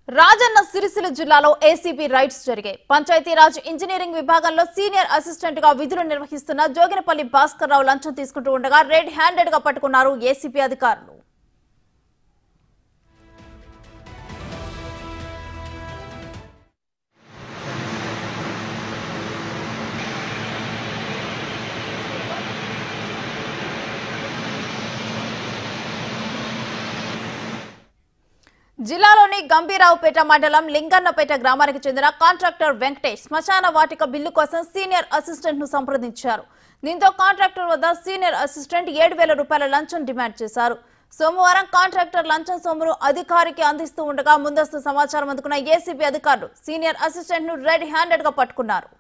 రాజన్న సిరిసిల్ల జిల్లాలో ACB rides జరిగాయి Panchayati Raj engineering విభాగంలో సీనియర్ అసిస్టెంట్ గా విధులు నిర్వహిస్తున్న జోగినపల్లి భాస్కర్ రావు లంచం తీసుకుంటూ ఉండగా రెడ్ హ్యాండెడ్ గా పట్టుకున్నారు ఏసీబీ అధికారులు జిల్లాలోని గంభీరావుపేట మండలం లింగన్నపేట గ్రామానికి చెందిన కాంట్రాక్టర్ వెంకటేష్ శ్మశాన వాటిక బిల్లు కోసం సీనియర్ అసిస్టెంట్ ను సంప్రదించారు దీంతో కాంట్రాక్టర్ వద్ద సీనియర్ అసిస్టెంట్ ఏడు వేల రూపాయల లంచం డిమాండ్ చేశారు సోమవారం కాంట్రాక్టర్ లంచం సొమ్మును అధికారికి అందిస్తూ ఉండగా ముందస్తు సమాచారం అందుకున్న ఏసీబీ అధికారులు సీనియర్ అసిస్టెంట్ ను రెడ్ హ్యాండెడ్ గా పట్టుకున్నారు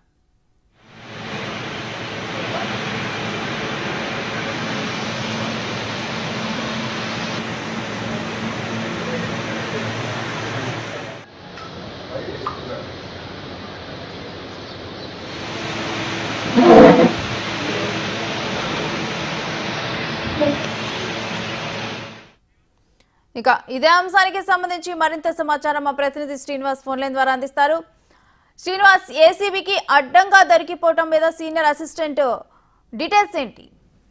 ఇక ఇదే అంశానికి సంబంధించి మరింత సమాచారం మా ప్రతినిధి శ్రీనివాస్ ఫోన్ లైన్ ద్వారా అందిస్తారు శ్రీనివాస్ ఏసీబీకి అడ్డంగా దొరికిపోవటం మీద సీనియర్ అసిస్టెంట్ డీటెయిల్స్ ఏంటి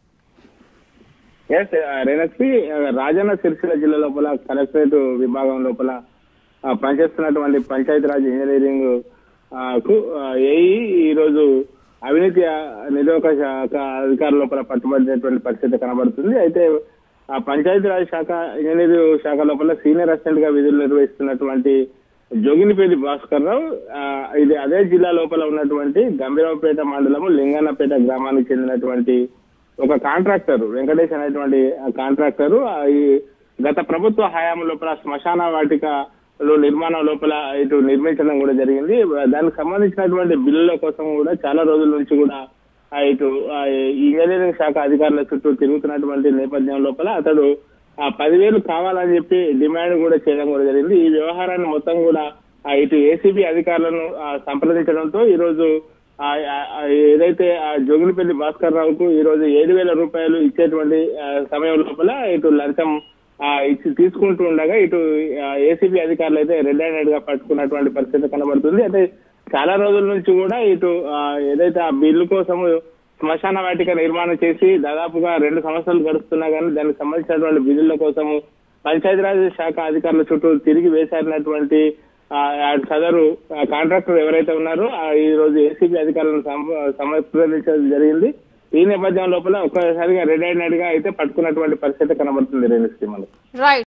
ఎస్ రేణశ్రీ రాజన్న సిరిసిల్ల జిల్లా లోపల కలెక్టరేట్ విభాగం లోపల ఆ, పనిచేస్తున్నటువంటి పంచాయతీరాజ్ ఇంజనీరింగ్ ఆ, కు ఏఈ ఈ రోజు అవినీతి ఆ, నిరోధక శాఖ అధికారుల లోపల పట్టుబడినటువంటి పరిస్థితి కనబడుతుంది అయితే ఆ పంచాయతీరాజ్ శాఖ ఇంజనీర్ శాఖ లోపల సీనియర్ అసిస్టెంట్ గా విధులు నిర్వహిస్తున్నటువంటి జోగినిపేటి భాస్కర్ రావు ఆ, ఇది అదే జిల్లా లోపల ఉన్నటువంటి గంభీరావుపేట మండలము లింగన్నపేట గ్రామానికి చెందినటువంటి ఒక కాంట్రాక్టర్ వెంకటేష్ అనేటువంటి ఆ కాంట్రాక్టర్ ఆ ఈ గత ప్రభుత్వ హయాం లోపల శ్మశాన వాటికలో నిర్మాణం లోపల ఇటు నిర్మించడం కూడా జరిగింది దానికి సంబంధించినటువంటి బిల్లుల కోసం కూడా చాలా రోజుల నుంచి కూడా ఆ ఇటు ఆ ఇంజనీరింగ్ శాఖ అధికారుల చుట్టూ తిరుగుతున్నటువంటి నేపథ్యం లోపల అతడు ఆ పదివేలు కావాలని చెప్పి డిమాండ్ కూడా చేయడం కూడా జరిగింది ఈ వ్యవహారాన్ని మొత్తం కూడా ఆ ఇటు ఏసీబీ అధికారులను ఆ, సంప్రదించడంతో ఈ రోజు ఆ ఆ- ఆ ఏదైతే ఆ జోగినిపల్లి భాస్కర్ రావుకు ఈ రోజు ఏడు వేల రూపాయలు ఇచ్చేటువంటి ఆ, సమయం లోపల ఇటు లంచం ఆ, ఇచ్చి తీసుకుంటూ ఉండగా ఇటు ఏసీబీ అధికారులు అయితే రెడ్ హ్యాండెడ్ గా పట్టుకున్నటువంటి పరిస్థితి కనబడుతుంది అయితే చాలా రోజుల నుంచి కూడా ఇటు ఆ, ఏదైతే ఆ బిల్లు కోసము శ్మశాన వాటిక నిర్మాణం చేసి దాదాపుగా రెండు సంవత్సరాలు గడుస్తున్నా కానీ దానికి సంబంధించినటువంటి బిల్లుల కోసము పంచాయతీరాజ్ శాఖ అధికారుల చుట్టూ తిరిగి వేసారినటువంటి ఆ, ఆ సదరు ఆ, కాంట్రాక్టర్ ఎవరైతే ఉన్నారో ఆ, ఈ రోజు ఏసీబీ అధికారులను సమ- సంప్రదించడం జరిగింది ఈ నేపథ్యం లోపల ఒక్కసారిగా రెడ్ హ్యాండెడ్ గా అయితే పట్టుకున్నటువంటి పరిస్థితి కనబడుతుంది రేణుశ్రీ మనకు రైట్